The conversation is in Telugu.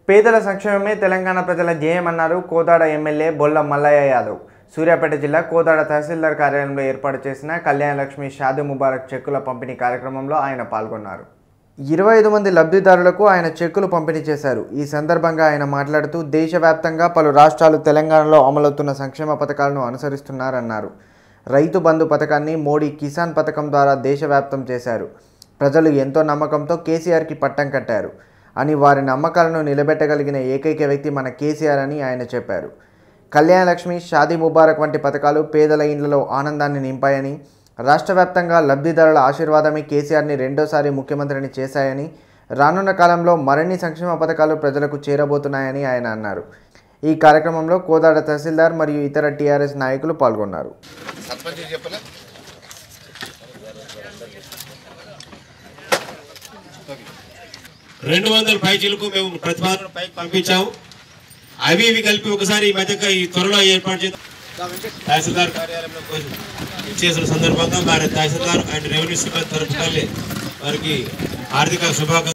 పేదల సంక్షేమమే తెలంగాణ ప్రజల ధ్యేయమన్నారు కోదాడ ఎమ్మెల్యే బొల్ల మల్లయ్య యాదవ్ సూర్యాపేట జిల్లా కోదాడ తహసీల్దార్ కార్యాలయంలో ఏర్పాటు చేసిన కళ్యాణ లక్ష్మి షాది ముబారక్ చెక్కుల పంపిణీ కార్యక్రమంలో ఆయన పాల్గొన్నారు ఇరవై ఐదు మంది లబ్ధిదారులకు ఆయన చెక్కులు పంపిణీ చేశారు ఈ సందర్భంగా ఆయన మాట్లాడుతూ దేశవ్యాప్తంగా పలు రాష్ట్రాలు తెలంగాణలో అమలవుతున్న సంక్షేమ పథకాలను అనుసరిస్తున్నారన్నారు రైతు బంధు పథకాన్ని మోడీ కిసాన్ పథకం ద్వారా దేశవ్యాప్తం చేశారు ప్రజలు ఎంతో నమ్మకంతో కేసీఆర్కి పట్టం కట్టారు అని వారి నమ్మకాలను నిలబెట్టగలిగిన ఏకైక వ్యక్తి మన కేసీఆర్ అని ఆయన చెప్పారు కళ్యాణ లక్ష్మి షాదీ ముబారక్ వంటి పథకాలు పేదల ఇండ్లలో ఆనందాన్ని నింపాయని రాష్ట్ర వ్యాప్తంగా లబ్ధిదారుల ఆశీర్వాదమే కేసీఆర్ని రెండోసారి ముఖ్యమంత్రిని చేశాయని రానున్న కాలంలో మరిన్ని సంక్షేమ పథకాలు ప్రజలకు చేరబోతున్నాయని ఆయన అన్నారు ఈ కార్యక్రమంలో కోదాడ తహసీల్దార్ మరియు ఇతర టీఆర్ఎస్ నాయకులు పాల్గొన్నారు సర్పంచ్ చెప్పలే రెండు వందల పైచీలకు మేము ప్రతిపాదన పైకి పంపించాము అవి ఇవి కలిపి ఒకసారి ఈ మధ్య ఈ త్వరలో ఏర్పాటు చేద్దాం తహసీల్దార్ కార్యాలయంలో కొంచెం ఇచ్చేసిన సందర్భంగా వారి తహసీల్దార్ అండ్ రెవెన్యూ సిబ్బంది తరపున వారికి ఆర్థిక శుభాకాంక్షలు